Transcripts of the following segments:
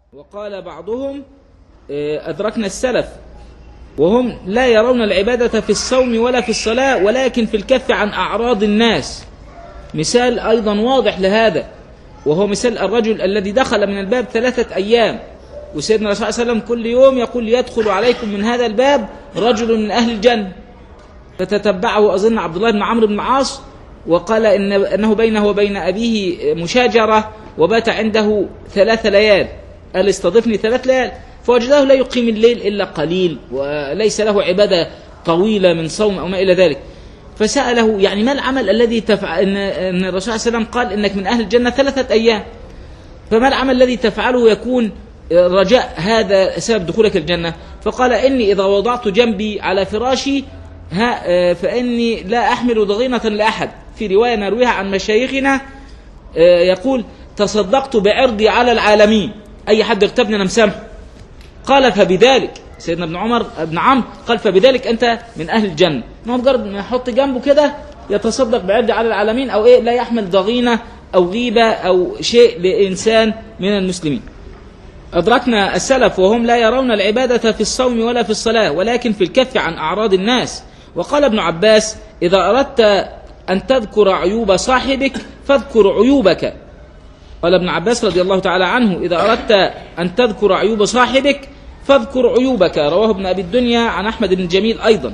وقال بعضهم آه، أدركنا السلف وهم لا يرون العبادة في الصوم ولا في الصلاة ولكن في الكف عن أعراض الناس مثال أيضا واضح لهذا وهو مثال الرجل الذي دخل من الباب ثلاثة أيام وسيدنا الرسول صلى الله عليه وسلم كل يوم يقول يدخل عليكم من هذا الباب رجل من أهل الجنة فتتبعه أظن عبد الله بن عمرو بن العاص وقال إن أنه بينه وبين أبيه مشاجرة وبات عنده ثلاث ليال قال استضفني ثلاث ليال فوجده لا يقيم الليل إلا قليل وليس له عبادة طويلة من صوم أو ما إلى ذلك فسأله يعني ما العمل الذي تفعل إن, إن الرسول صلى الله عليه وسلم قال إنك من أهل الجنة ثلاثة أيام فما العمل الذي تفعله يكون رجاء هذا سبب دخولك الجنة فقال إني إذا وضعت جنبي على فراشي ها آه، فإني لا أحمل ضغينة لأحد في رواية نرويها عن مشايخنا آه، يقول تصدقت بعرضي على العالمين أي حد اغتبني أنا مسامحه قال فبذلك سيدنا ابن عمر ابن عمرو قال فبذلك أنت من أهل الجنة ما هو مجرد ما يحط جنبه كده يتصدق بعرضي على العالمين أو إيه لا يحمل ضغينة أو غيبة أو شيء لإنسان من المسلمين أدركنا السلف وهم لا يرون العبادة في الصوم ولا في الصلاة ولكن في الكف عن أعراض الناس وقال ابن عباس إذا أردت أن تذكر عيوب صاحبك فاذكر عيوبك قال ابن عباس رضي الله تعالى عنه إذا أردت أن تذكر عيوب صاحبك فاذكر عيوبك رواه ابن أبي الدنيا عن أحمد بن جميل أيضا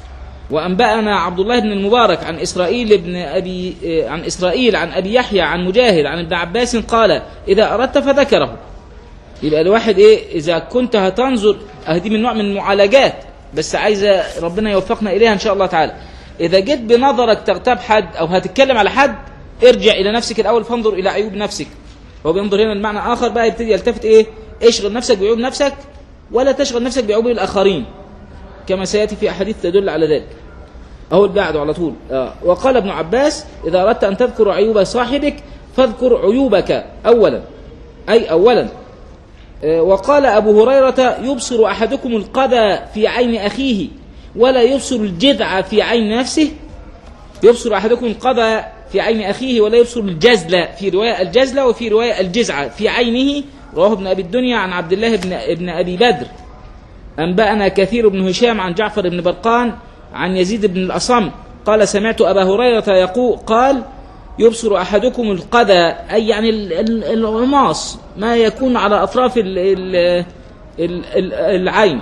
وأنبأنا عبد الله بن المبارك عن إسرائيل بن أبي عن إسرائيل عن أبي يحيى عن مجاهد عن ابن عباس قال إذا أردت فذكره يبقى الواحد إيه إذا كنت هتنظر أهدي من نوع من المعالجات بس عايزة ربنا يوفقنا إليها إن شاء الله تعالى إذا جيت بنظرك تغتاب حد أو هتتكلم على حد ارجع إلى نفسك الأول فانظر إلى عيوب نفسك هو بينظر هنا المعنى آخر بقى يبتدي يلتفت إيه اشغل نفسك بعيوب نفسك ولا تشغل نفسك بعيوب الآخرين كما سيأتي في أحاديث تدل على ذلك أهو اللي بعده على طول آه. وقال ابن عباس إذا أردت أن تذكر عيوب صاحبك فاذكر عيوبك أولا أي أولا آه، وقال أبو هريرة يبصر أحدكم القذى في عين أخيه ولا يبصر الجذع في عين نفسه يبصر أحدكم القذى في عين أخيه ولا يبصر الجزل في رواية الجزل وفي رواية الجزع في عينه رواه ابن أبي الدنيا عن عبد الله بن, ابن أبي بدر أنبأنا كثير بن هشام عن جعفر بن برقان عن يزيد بن الأصم قال سمعت أبا هريرة يقول قال يبصر أحدكم القذى أي يعني ال- ال- العماص ما يكون على أطراف ال- ال- ال- ال- العين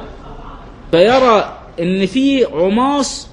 فيرى ان في عماص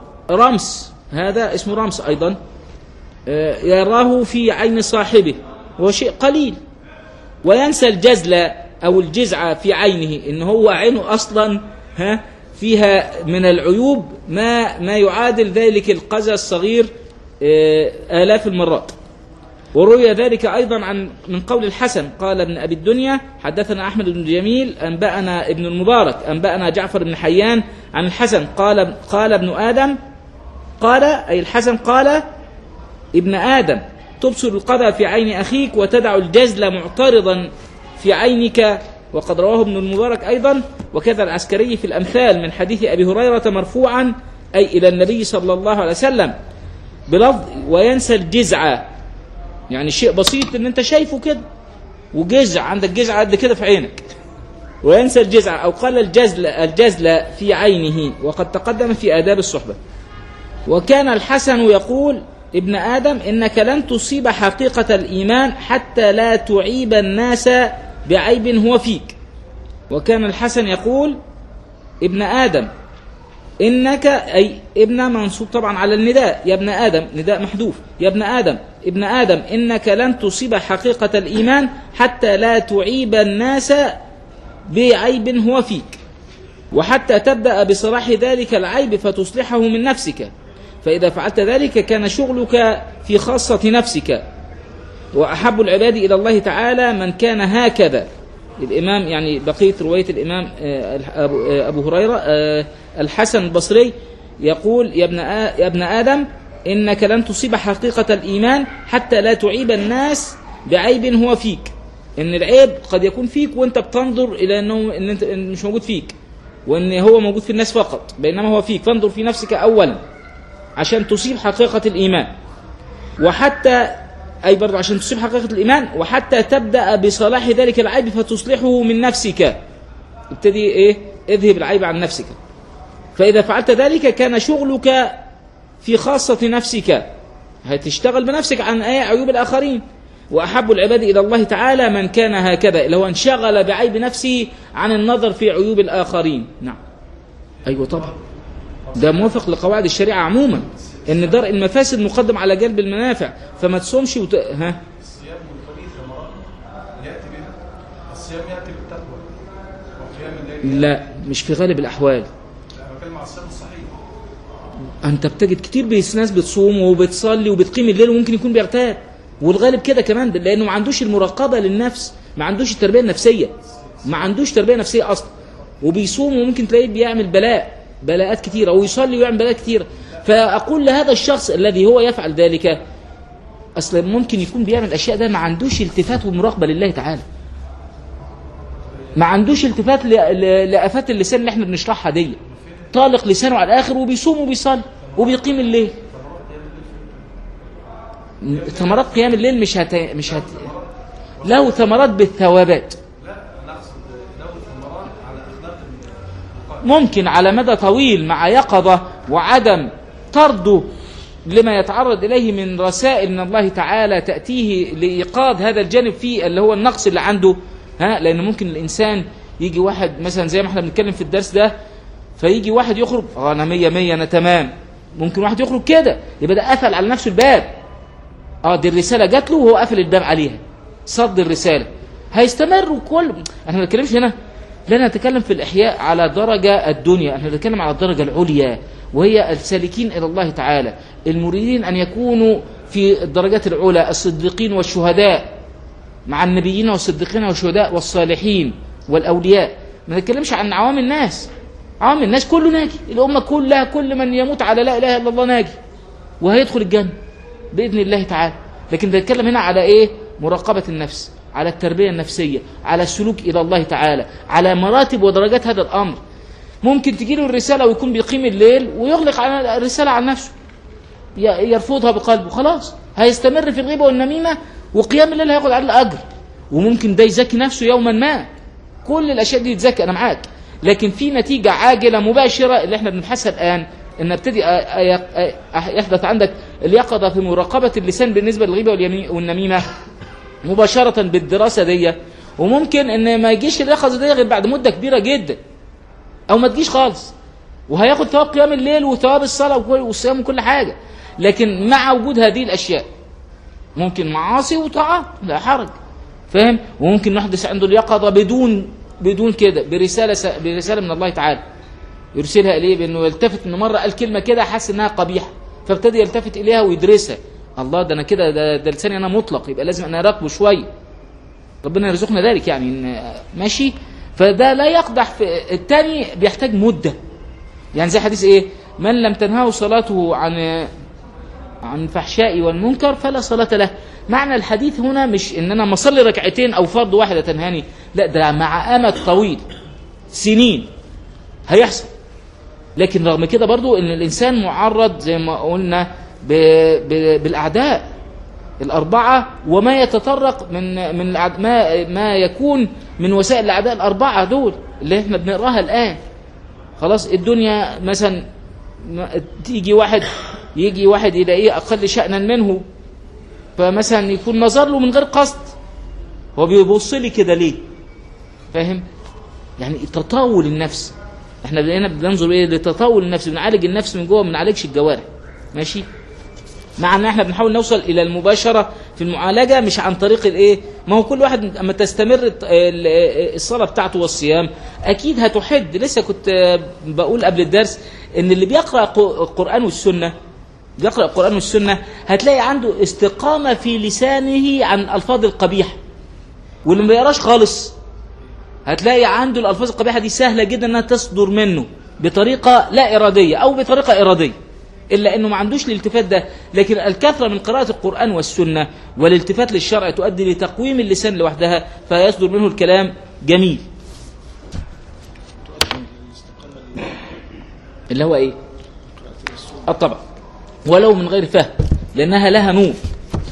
رمس هذا اسمه رمس ايضا آه، يراه في عين صاحبه وهو شيء قليل وينسى الجزل او الجزع في عينه ان هو عينه اصلا ها فيها من العيوب ما ما يعادل ذلك القذى الصغير آه، آلاف المرات وروي ذلك أيضا عن من قول الحسن قال ابن أبي الدنيا حدثنا أحمد بن جميل أنبأنا ابن المبارك أنبأنا جعفر بن حيان عن الحسن قال قال ابن آدم قال أي الحسن قال ابن آدم تبصر القذى في عين أخيك وتدع الجزل معترضا في عينك وقد رواه ابن المبارك أيضا وكذا العسكري في الأمثال من حديث أبي هريرة مرفوعا أي إلى النبي صلى الله عليه وسلم بلفظ وينسى الجزع يعني شيء بسيط ان انت شايفه كده وجزع عندك جزع قد كده في عينك وينسى الجزع او قال الجزل الجزل في عينه وقد تقدم في آداب الصحبة وكان الحسن يقول ابن آدم إنك لن تصيب حقيقة الإيمان حتى لا تعيب الناس بعيب هو فيك وكان الحسن يقول ابن آدم إنك أي ابن منصوب طبعا على النداء يا ابن آدم نداء محذوف يا ابن آدم ابن آدم إنك لن تصيب حقيقة الإيمان حتى لا تعيب الناس بعيب هو فيك وحتى تبدأ بصلاح ذلك العيب فتصلحه من نفسك فإذا فعلت ذلك كان شغلك في خاصة نفسك وأحب العباد إلى الله تعالى من كان هكذا الإمام يعني بقية رواية الإمام آه، أبو, آه، أبو هريرة آه، الحسن البصري يقول يا ابن, آ- يا ابن آدم إنك لن تصيب حقيقة الإيمان حتى لا تعيب الناس بعيب هو فيك إن العيب قد يكون فيك وأنت بتنظر إلى أنه إن أنت إن مش موجود فيك وأن هو موجود في الناس فقط بينما هو فيك فانظر في نفسك أولا عشان تصيب حقيقة الإيمان وحتى أي برضه عشان تصيب حقيقة الإيمان وحتى تبدأ بصلاح ذلك العيب فتصلحه من نفسك ابتدي إيه اذهب العيب عن نفسك فإذا فعلت ذلك كان شغلك في خاصة نفسك هتشتغل بنفسك عن أي عيوب الآخرين وأحب العباد إلى الله تعالى من كان هكذا اللي هو انشغل بعيب نفسه عن النظر في عيوب الآخرين نعم أيوة طبعا ده موافق لقواعد الشريعة عموما ان درء المفاسد مقدم على جلب المنافع فما تصومش وت... ها الصيام والفريض ثمرات يأتي بها الصيام يأتي بالتقوى وقيام الليل لا مش في غالب الأحوال لا أنا بتكلم على الصيام الصحيح انت بتجد كتير بيس- ناس بتصوم وبتصلي وبتقيم الليل وممكن يكون بيغتاب والغالب كده كمان ده لانه ما عندوش المراقبه للنفس ما عندوش التربيه النفسيه ما عندوش تربيه نفسيه اصلا وبيصوم وممكن تلاقيه بيعمل بلاء بلاءات كتيره ويصلي ويعمل بلاءات كتيره فاقول لهذا الشخص الذي هو يفعل ذلك اصلا ممكن يكون بيعمل الاشياء ده ما عندوش التفات ومراقبه لله تعالى ما عندوش التفات ل- ل- لافات اللسان اللي احنا بنشرحها دي طالق لسانه على الاخر وبيصوم وبيصلي وبيقيم الليل ثمرات قيام الليل مش هت... مش هت... له ثمرات بالثوابات لا أنا أقصد له ثمرات على أخلاق ممكن على مدى طويل مع يقظة وعدم طرده لما يتعرض إليه من رسائل من الله تعالى تأتيه لإيقاظ هذا الجانب فيه اللي هو النقص اللي عنده ها لأن ممكن الإنسان يجي واحد مثلا زي ما احنا بنتكلم في الدرس ده فيجي واحد يخرج اه انا مية مية انا تمام ممكن واحد يخرج كده يبقى ده قفل على نفسه الباب اه دي الرسالة جات له وهو قفل الباب عليها صد الرسالة هيستمر كل احنا ما بنتكلمش هنا لا نتكلم في الإحياء على درجة الدنيا احنا بنتكلم على الدرجة العليا وهي السالكين إلى الله تعالى المريدين أن يكونوا في الدرجات العلى الصديقين والشهداء مع النبيين والصديقين والشهداء والصالحين والأولياء ما نتكلمش عن عوام الناس عوام الناس كله ناجي الأمة كلها كل من يموت على لا إله إلا الله ناجي وهيدخل الجنة بإذن الله تعالى لكن بنتكلم هنا على إيه مراقبة النفس على التربية النفسية على السلوك إلى الله تعالى على مراتب ودرجات هذا الأمر ممكن تجيله الرسالة ويكون بيقيم الليل ويغلق على الرسالة عن نفسه ي- يرفضها بقلبه خلاص هيستمر في الغيبة والنميمة وقيام الليل هياخد عليه الأجر وممكن ده يزكي نفسه يوما ما كل الأشياء دي يتزكي أنا معاك لكن في نتيجة عاجلة مباشرة اللي احنا بنبحثها الآن ان ابتدي أ- أ- أ- يحدث عندك اليقظة في مراقبة اللسان بالنسبة للغيبة واليمي- والنميمة مباشرة بالدراسة دي وممكن ان ما يجيش اليقظة دي غير بعد مدة كبيرة جدا او ما تجيش خالص وهياخد ثواب قيام الليل وثواب الصلاة وكل- والصيام وكل حاجة لكن مع وجود هذه الأشياء ممكن معاصي وطاعات لا حرج فاهم وممكن نحدث عنده اليقظة بدون بدون كده برسالة س- برسالة من الله تعالى يرسلها إليه بأنه يلتفت إنه مرة قال كلمة كده حس إنها قبيحة فابتدي يلتفت إليها ويدرسها الله ده أنا كده ده, ده لساني أنا مطلق يبقى لازم أنا أراقبه شوية ربنا يرزقنا ذلك يعني إن ماشي فده لا يقدح في الثاني بيحتاج مدة يعني زي حديث إيه من لم تنهه صلاته عن عن الفحشاء والمنكر فلا صلاة له معنى الحديث هنا مش ان انا مصلي ركعتين او فرض واحدة تنهاني لا ده مع امد طويل سنين هيحصل لكن رغم كده برضو ان الانسان معرض زي ما قلنا ب... ب... بالاعداء الاربعه وما يتطرق من من الأعد... ما ما يكون من وسائل الاعداء الاربعه دول اللي احنا بنقراها الان خلاص الدنيا مثلا ما- تيجي واحد يجي واحد يلاقيه اقل شأنا منه فمثلا يكون نظر له من غير قصد هو بيبص لي كده ليه فاهم يعني تطاول النفس احنا بقينا بننظر ايه لتطاول النفس بنعالج النفس من جوه ما بنعالجش الجوارح ماشي مع ان احنا بنحاول نوصل الى المباشره في المعالجه مش عن طريق الايه ما هو كل واحد اما تستمر الت- ال- الصلاه بتاعته والصيام اكيد هتحد لسه كنت آه، بقول قبل الدرس ان اللي بيقرا ق- القران والسنه بيقرا القران والسنه هتلاقي عنده استقامه في لسانه عن الالفاظ القبيحه واللي ما بيقراش خالص هتلاقي عنده الالفاظ القبيحه دي سهله جدا انها تصدر منه بطريقه لا اراديه او بطريقه اراديه الا انه ما عندوش الالتفات ده لكن الكثره من قراءه القران والسنه والالتفات للشرع تؤدي لتقويم اللسان لوحدها فيصدر منه الكلام جميل اللي هو ايه الطبع ولو من غير فهم لانها لها نور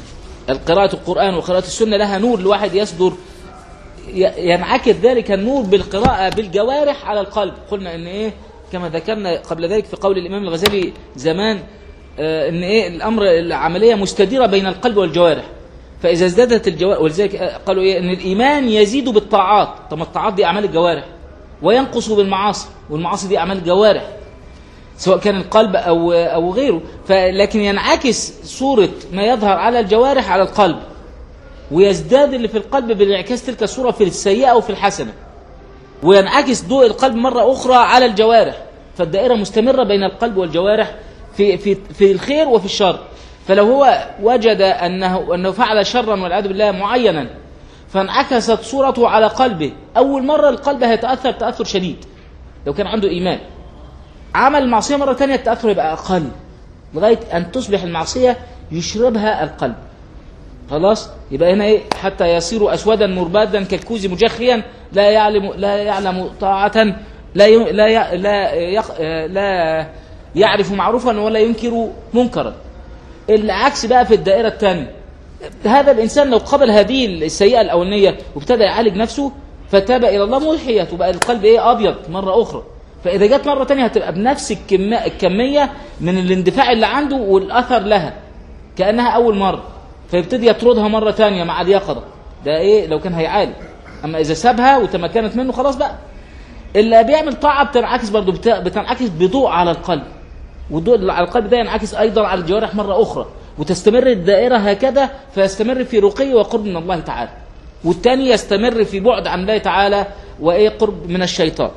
قراءة القرآن وقراءة السنة لها نور الواحد يصدر ي- ينعكس ذلك النور بالقراءة بالجوارح على القلب قلنا ان ايه كما ذكرنا قبل ذلك في قول الامام الغزالي زمان آه، ان ايه الامر العملية مستديرة بين القلب والجوارح فاذا ازدادت الجوارح ولذلك آه، قالوا ايه ان الايمان يزيد بالطاعات طب ما الطاعات دي اعمال الجوارح وينقص بالمعاصي والمعاصي دي اعمال الجوارح سواء كان القلب او او غيره فلكن ينعكس صورة ما يظهر على الجوارح على القلب ويزداد اللي في القلب بانعكاس تلك الصورة في السيئة وفي الحسنة وينعكس ضوء القلب مرة أخرى على الجوارح فالدائرة مستمرة بين القلب والجوارح في, في, في الخير وفي الشر فلو هو وجد أنه, أنه فعل شرا والعياذ بالله معينا فانعكست صورته على قلبه أول مرة القلب هيتأثر تأثر شديد لو كان عنده إيمان عمل المعصية مرة تانية التأثر يبقى أقل لغاية أن تصبح المعصية يشربها القلب خلاص يبقى هنا ايه حتى يصير اسودا مربادا كالكوز مجخيا لا يعلم لا يعلم طاعة لا ي... لا ي... لا يق... لا يعرف معروفا ولا ينكر منكرا العكس بقى في الدائرة الثانية هذا الإنسان لو قبل هذه السيئة الأولانية وابتدى يعالج نفسه فتاب إلى الله موحية وبقى القلب إيه أبيض مرة أخرى فإذا جت مرة تانية هتبقى بنفس الكم... الكمية من الاندفاع اللي عنده والأثر لها كأنها أول مرة فيبتدي يطردها مرة تانية مع اليقظة ده إيه لو كان هيعالج أما إذا سابها وتمكنت منه خلاص بقى اللي بيعمل طاعة بتنعكس برضه بت... بتنعكس بضوء على القلب والضوء اللي على القلب ده ينعكس أيضا على الجوارح مرة أخرى وتستمر الدائرة هكذا فيستمر في رقي وقرب من الله تعالى والتاني يستمر في بعد عن الله تعالى وإيه قرب من الشيطان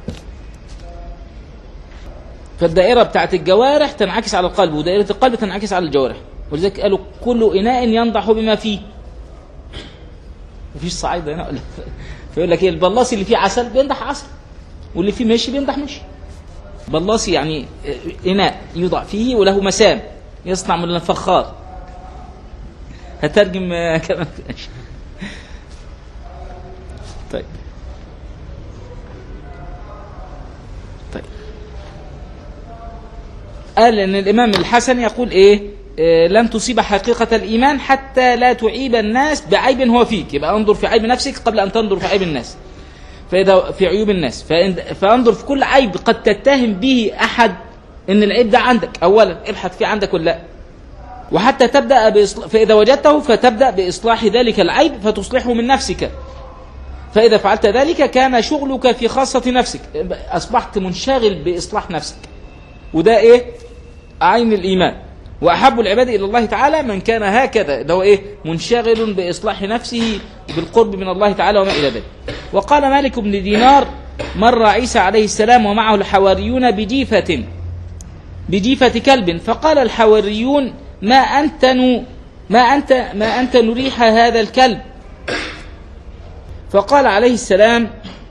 فالدائرة بتاعت الجوارح تنعكس على القلب ودائرة القلب تنعكس على الجوارح ولذلك قالوا كل إناء ينضح بما فيه مفيش صعيدة هنا ولا فيقول لك ايه البلاصي اللي فيه عسل بينضح عسل واللي فيه مشي بينضح مشي بلاصي يعني إناء يوضع فيه وله مسام يصنع من الفخار هترجم آه، كمان طيب طيب قال ان الامام الحسن يقول ايه آه، لن تصيب حقيقة الإيمان حتى لا تعيب الناس بعيب هو فيك يبقى انظر في عيب نفسك قبل أن تنظر في عيب الناس فإذا في عيوب الناس فإن- فانظر في كل عيب قد تتهم به أحد إن العيب ده عندك أولا ابحث فيه عندك ولا لا وحتى تبدأ بإصلاح فإذا وجدته فتبدأ بإصلاح ذلك العيب فتصلحه من نفسك فإذا فعلت ذلك كان شغلك في خاصة نفسك أصبحت منشغل بإصلاح نفسك وده إيه عين الإيمان وأحب العباد إلى الله تعالى من كان هكذا ده هو إيه منشغل بإصلاح نفسه بالقرب من الله تعالى وما إلى ذلك وقال مالك بن دينار مر عيسى عليه السلام ومعه الحواريون بجيفة بجيفة كلب فقال الحواريون ما أنتن ما أنت ما أنت نريح هذا الكلب فقال عليه السلام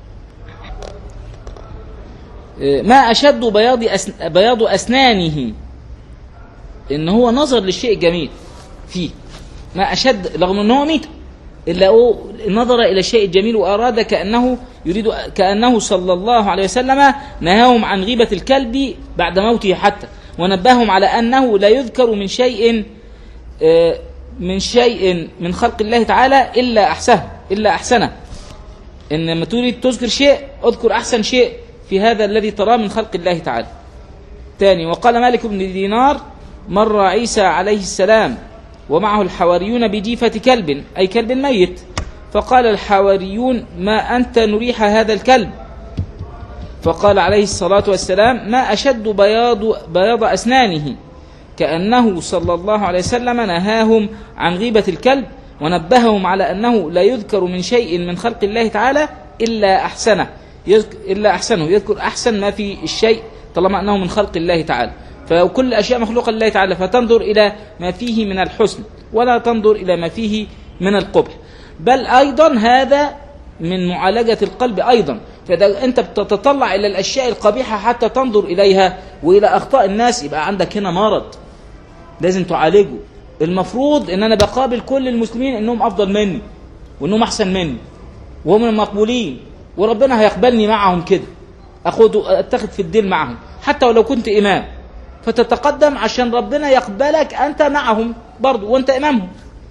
ما أشد بياض أسن بياض أسنانه إن هو نظر للشيء الجميل فيه ما أشد رغم أنه هو ميت إلا هو نظر إلى الشيء الجميل وأراد كأنه يريد كأنه صلى الله عليه وسلم نهاهم عن غيبة الكلب بعد موته حتى ونبههم على أنه لا يذكر من شيء آه، من شيء من خلق الله تعالى إلا أحسنه إلا أحسنه إن لما تريد تذكر شيء اذكر أحسن شيء في هذا الذي تراه من خلق الله تعالى تاني وقال مالك بن دينار مر عيسى عليه السلام ومعه الحواريون بجيفة كلب أي كلب ميت فقال الحواريون ما أنت نريح هذا الكلب فقال عليه الصلاة والسلام ما أشد بياض, بياض أسنانه كأنه صلى الله عليه وسلم نهاهم عن غيبة الكلب ونبههم على أنه لا يذكر من شيء من خلق الله تعالى إلا أحسنه يذك- إلا أحسنه يذكر أحسن ما في الشيء طالما أنه من خلق الله تعالى فكل الأشياء مخلوقة لله تعالى فتنظر إلى ما فيه من الحسن ولا تنظر إلى ما فيه من القبح بل أيضا هذا من معالجة القلب أيضا فإذا أنت بتتطلع إلى الأشياء القبيحة حتى تنظر إليها وإلى أخطاء الناس يبقى عندك هنا مرض لازم تعالجه المفروض ان انا بقابل كل المسلمين انهم افضل مني وانهم احسن مني وهم المقبولين وربنا هيقبلني معهم كده اخد اتخذ في الدين معهم حتى ولو كنت امام فتتقدم عشان ربنا يقبلك انت معهم برضه وانت امامهم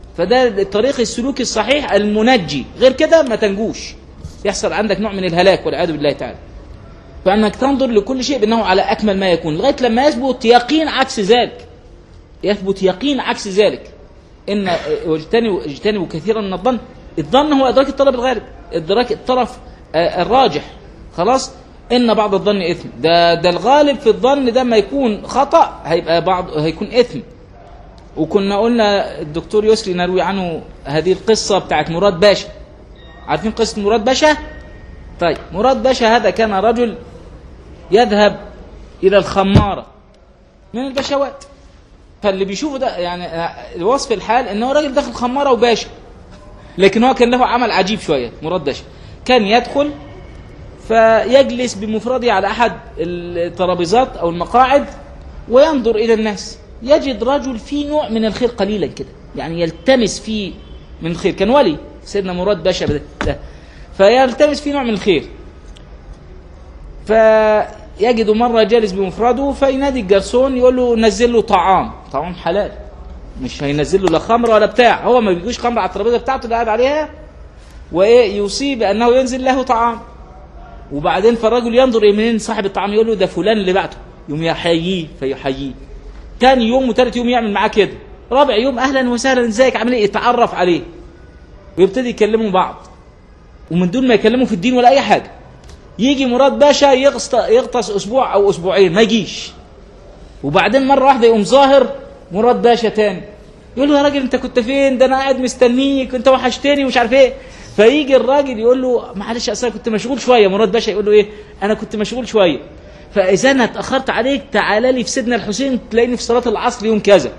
فده الطريق السلوكي الصحيح المنجي غير كده ما تنجوش يحصل عندك نوع من الهلاك والعياذ بالله تعالى فانك تنظر لكل شيء بانه على اكمل ما يكون لغايه لما يثبت يقين عكس ذلك يثبت يقين عكس ذلك ان واجتنبوا اجتنبوا كثيرا من الظن الظن هو ادراك الطلب الغالب ادراك الطرف آه، الراجح خلاص ان بعض الظن اثم ده ده الغالب في الظن ده ما يكون خطا هيبقى بعض هيكون اثم وكنا قلنا الدكتور يسري نروي عنه هذه القصه بتاعت مراد باشا عارفين قصه مراد باشا طيب مراد باشا هذا كان رجل يذهب الى الخماره من البشوات فاللي بيشوفه ده يعني آه، وصف الحال ان هو راجل داخل خماره وباشا لكن هو كان له عمل عجيب شويه مراد باشا كان يدخل فيجلس بمفرده على احد الترابيزات او المقاعد وينظر الى الناس يجد رجل فيه نوع من الخير قليلا كده يعني يلتمس فيه من الخير كان ولي سيدنا مراد باشا ده ده. فيلتمس فيه نوع من الخير فيجد مرة جالس بمفرده فينادي الجرسون يقول له نزل له طعام طعام حلال مش هينزل له لا خمر ولا بتاع هو ما بيجوش خمر على الترابيزه بتاعته اللي قاعد عليها وايه يوصي بانه ينزل له طعام وبعدين فالرجل ينظر يمين صاحب الطعام يقول له ده فلان اللي بعته يوم يحييه فيحييه تاني يوم وتالت يوم يعمل معاه كده رابع يوم اهلا وسهلا ازيك عامل ايه يتعرف عليه ويبتدي يكلموا بعض ومن دون ما يكلموا في الدين ولا اي حاجه يجي مراد باشا يغطس يغطس اسبوع او اسبوعين ما يجيش وبعدين مره واحده يقوم ظاهر مراد باشا تاني يقول له يا راجل انت كنت فين ده انا قاعد مستنيك انت وحشتني ومش عارف ايه فيجي الراجل يقول له معلش اصل أنا كنت مشغول شويه مراد باشا يقول له ايه انا كنت مشغول شويه فاذا انا اتاخرت عليك تعالى لي في سيدنا الحسين تلاقيني في صلاه العصر يوم كذا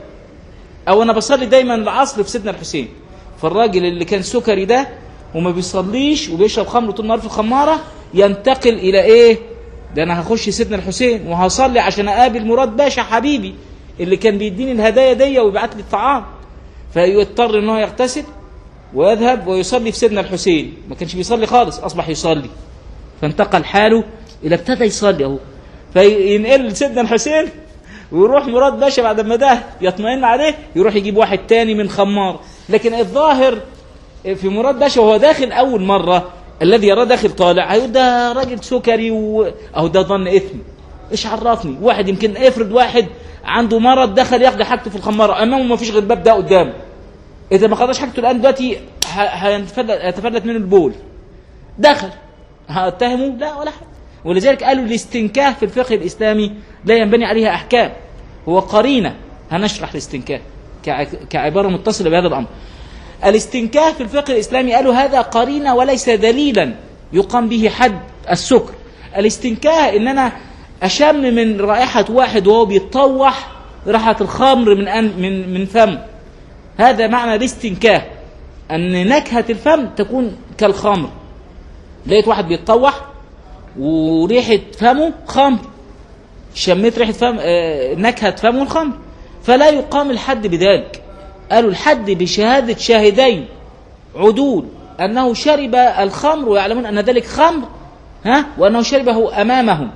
او انا بصلي دايما العصر في سيدنا الحسين فالراجل اللي كان سكري ده وما بيصليش وبيشرب خمر طول النهار في الخماره ينتقل الى ايه ده انا هخش سيدنا الحسين وهصلي عشان اقابل مراد باشا حبيبي اللي كان بيديني الهدايا دي ويبعت لي الطعام فيضطر ان هو يغتسل ويذهب ويصلي في سيدنا الحسين ما كانش بيصلي خالص اصبح يصلي فانتقل حاله الى ابتدى يصلي اهو فينقل لسيدنا الحسين ويروح مراد باشا بعد ما ده يطمئن عليه يروح يجيب واحد تاني من خمار لكن الظاهر في مراد باشا وهو داخل اول مره الذي يراه داخل طالع هيقول ده راجل سكري و... اهو ده ظن اثم ايش عرفني واحد يمكن افرض واحد عنده مرض دخل ياخد حاجته في الخماره امامه ما فيش غير الباب ده قدامه اذا ما خدش حاجته الان دلوقتي ه- هيتفلت هيتفلت منه البول دخل هاتهمه لا ولا حاجه ولذلك قالوا الاستنكاه في الفقه الاسلامي لا ينبني عليها احكام هو قرينه هنشرح الاستنكاه كع- كعباره متصله بهذا الامر الاستنكاه في الفقه الاسلامي قالوا هذا قرينه وليس دليلا يقام به حد السكر الاستنكاه ان انا اشم من رائحه واحد وهو بيتطوح رائحه الخمر من أن من من فم هذا معنى الاستنكاه ان نكهه الفم تكون كالخمر لقيت واحد بيتطوح وريحه فمه خمر شميت ريحه فم آه، نكهه فمه الخمر فلا يقام الحد بذلك قالوا الحد بشهاده شاهدين عدول انه شرب الخمر ويعلمون ان ذلك خمر ها وانه شربه امامهم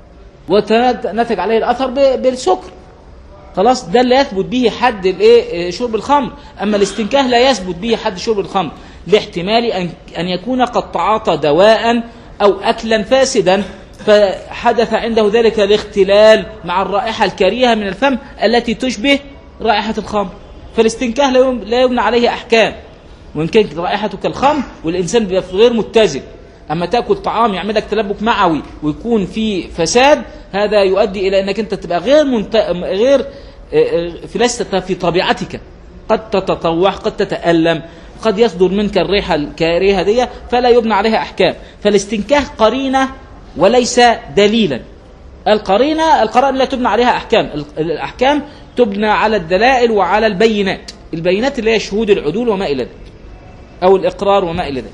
ونتج عليه الاثر ب- بالسكر خلاص ده اللي يثبت به حد الايه شرب الخمر اما الاستنكاه لا يثبت به حد شرب الخمر لاحتمال ان ان يكون قد تعاطى دواء او اكلا فاسدا فحدث عنده ذلك الاختلال مع الرائحه الكريهه من الفم التي تشبه رائحه الخمر فالاستنكاه لا يم- لا يبنى عليه احكام وان كانت رائحته كالخمر والانسان بيبقى غير متزن اما تاكل طعام يعمل لك تلبك معوي ويكون في فساد هذا يؤدي الى انك انت تبقى غير منت... غير آه، آه، في لست في طبيعتك قد تتطوح قد تتالم قد يصدر منك الريحه الكريهه دي فلا يبنى عليها احكام فالاستنكاه قرينه وليس دليلا القرينه القرائن لا تبنى عليها احكام ال- الاحكام تبنى على الدلائل وعلى البينات البينات اللي هي شهود العدول وما الى ذلك او الاقرار وما الى ذلك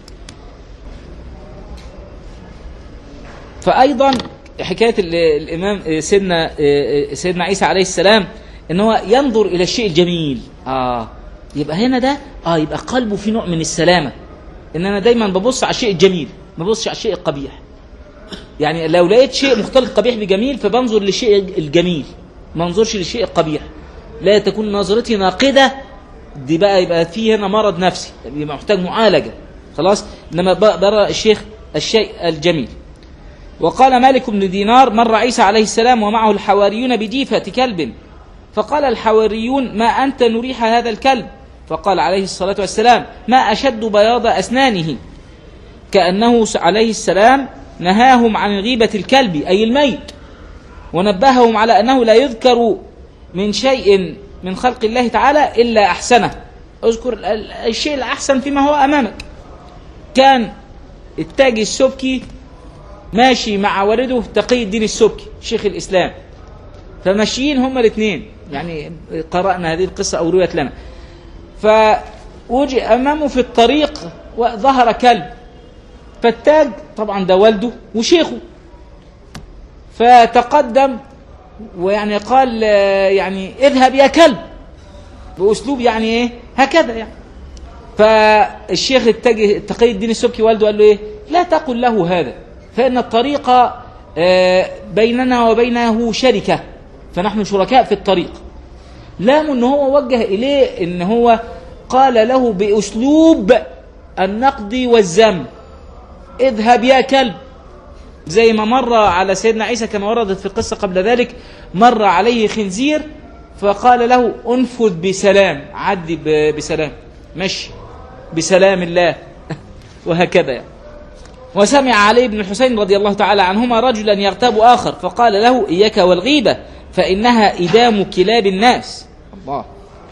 فايضا حكايه ال- الامام سيدنا سيدنا عيسى عليه السلام ان هو ينظر الى الشيء الجميل اه يبقى هنا ده اه يبقى قلبه في نوع من السلامه ان انا دايما ببص على الشيء الجميل ما ببصش على الشيء القبيح يعني لو لقيت شيء مختلط قبيح بجميل فبنظر للشيء الجميل ما انظرش للشيء القبيح لا تكون نظرتي ناقده دي بقى يبقى فيه هنا مرض نفسي يبقى محتاج معالجة خلاص إنما ب- برى الشيخ الشيء الجميل وقال مالك بن دينار مر عيسى عليه السلام ومعه الحواريون بجيفة كلب فقال الحواريون ما أنت نريح هذا الكلب فقال عليه الصلاة والسلام ما أشد بياض أسنانه كأنه عليه السلام نهاهم عن غيبة الكلب أي الميت ونبههم على أنه لا يذكر من شيء من خلق الله تعالى إلا أحسنه اذكر ال- ال- الشيء الأحسن فيما هو أمامك كان التاج السبكي ماشي مع والده تقي الدين السبكي شيخ الإسلام فماشيين هما الاثنين يعني قرأنا هذه القصة أو رويت لنا فوجئ أمامه في الطريق وظهر كلب فالتاج طبعا ده والده وشيخه فتقدم ويعني قال آه، يعني اذهب يا كلب بأسلوب يعني ايه هكذا يعني فالشيخ التاج تقي الدين السبكي والده قال له ايه لا تقل له هذا فإن الطريق آه، بيننا وبينه شركة فنحن شركاء في الطريق لام ان هو وجه اليه ان هو قال له باسلوب النقد والذم اذهب يا كلب زي ما مر على سيدنا عيسى كما وردت في القصة قبل ذلك مر عليه خنزير فقال له انفذ بسلام عدي ب- بسلام مشي بسلام الله وهكذا يعني. وسمع علي بن الحسين رضي الله تعالى عنهما رجلا يغتاب آخر فقال له إياك والغيبة فإنها إدام كلاب الناس الله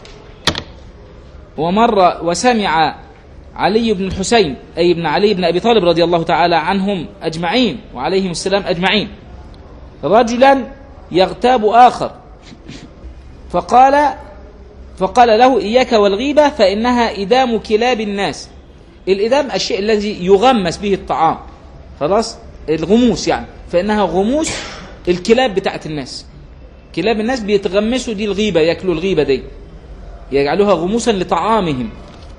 ومر وسمع علي بن الحسين أي ابن علي بن أبي طالب رضي الله تعالى عنهم أجمعين وعليهم السلام أجمعين رجلا يغتاب آخر فقال فقال له إياك والغيبة فإنها إدام كلاب الناس الإدام الشيء الذي يغمس به الطعام خلاص الغموس يعني فإنها غموس الكلاب بتاعت الناس كلاب الناس بيتغمسوا دي الغيبة ياكلوا الغيبة دي يجعلوها غموسا لطعامهم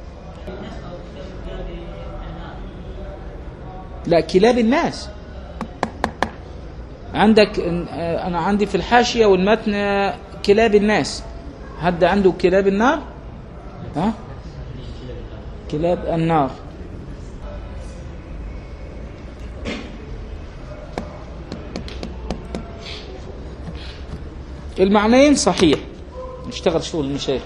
لا كلاب الناس عندك آه، انا عندي في الحاشيه والمتن آه، كلاب الناس حد عنده كلاب النار ها كلاب النار المعنيين صحيح نشتغل شغل المشايخ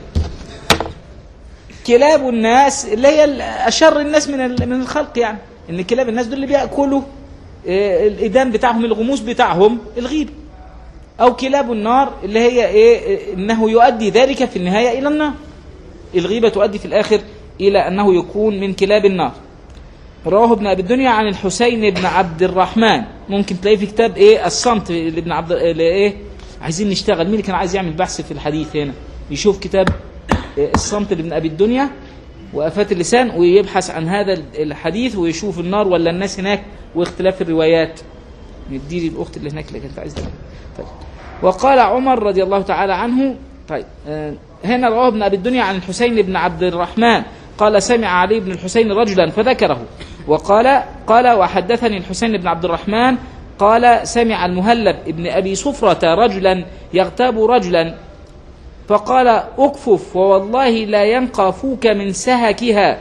كلاب الناس اللي هي ال- اشر الناس من ال- من الخلق يعني ان كلاب الناس دول اللي بياكلوا آه، الادام بتاعهم الغموس بتاعهم الغيب او كلاب النار اللي هي ايه آه، انه يؤدي ذلك في النهايه الى النار الغيبه تؤدي في الاخر الى انه يكون من كلاب النار رواه ابن ابي الدنيا عن الحسين بن عبد الرحمن ممكن تلاقيه في كتاب ايه الصمت لابن عبد اللي ايه عايزين نشتغل مين اللي كان عايز يعمل بحث في الحديث هنا يشوف كتاب إيه الصمت لابن ابي الدنيا وافات اللسان ويبحث عن هذا الحديث ويشوف النار ولا الناس هناك واختلاف الروايات ندي لي الاخت اللي هناك اللي كانت عايزه طيب وقال عمر رضي الله تعالى عنه طيب آه، هنا رواه ابن ابي الدنيا عن الحسين بن عبد الرحمن قال سمع علي بن الحسين رجلا فذكره وقال قال وحدثني الحسين بن عبد الرحمن قال سمع المهلب ابن ابي صفرة رجلا يغتاب رجلا فقال اكفف ووالله لا ينقى فوك من سهكها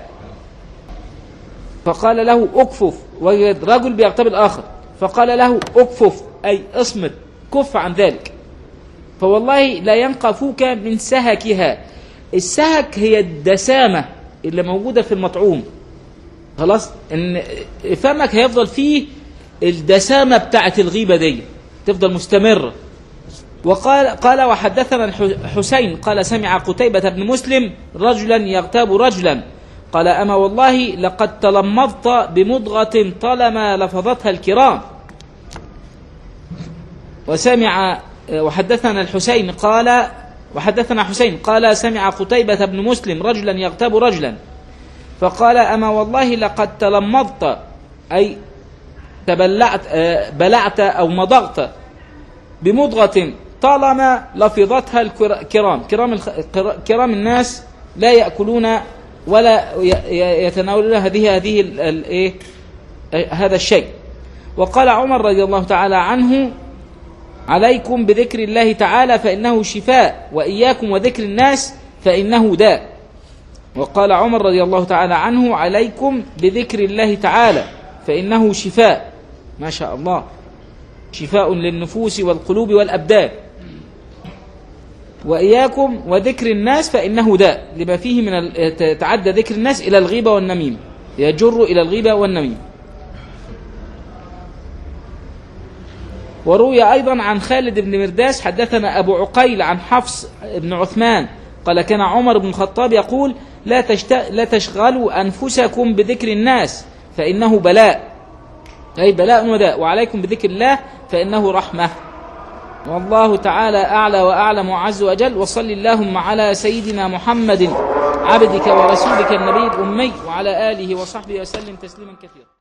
فقال له اكفف وجد رجل بيغتاب الاخر فقال له اكفف اي اصمت كف عن ذلك فوالله لا ينقى فوك من سهكها السهك هي الدسامة اللي موجودة في المطعوم خلاص ان فمك هيفضل فيه الدسامة بتاعت الغيبة دي تفضل مستمرة وقال قال وحدثنا الحسين قال سمع قتيبة بن مسلم رجلا يغتاب رجلا قال أما والله لقد تلمضت بمضغة طالما لفظتها الكرام وسمع وحدثنا الحسين قال وحدثنا حسين قال سمع قتيبة بن مسلم رجلا يغتاب رجلا فقال أما والله لقد تلمضت أي تبلعت آه، بلعت أو مضغت بمضغة طالما لفظتها الكرام كرام الخ... كرام الناس لا يأكلون ولا ي- ي- يتناولون هذه هذه ال- ال- إيه هذا الشيء وقال عمر رضي الله تعالى عنه عليكم بذكر الله تعالى فإنه شفاء وإياكم وذكر الناس فإنه داء وقال عمر رضي الله تعالى عنه عليكم بذكر الله تعالى فإنه شفاء ما شاء الله شفاء للنفوس والقلوب والأبدان وإياكم وذكر الناس فإنه داء لما فيه من ال- تعدى ذكر الناس إلى الغيبة والنميمة يجر إلى الغيبة والنميمة وروي أيضا عن خالد بن مرداس حدثنا أبو عقيل عن حفص بن عثمان قال كان عمر بن الخطاب يقول لا, تشت... لا تشغلوا أنفسكم بذكر الناس فإنه بلاء أي بلاء وداء وعليكم بذكر الله فإنه رحمة والله تعالى أعلى وأعلم وعز وجل وصل اللهم على سيدنا محمد عبدك ورسولك النبي الأمي وعلى آله وصحبه وسلم تسليما كثيرا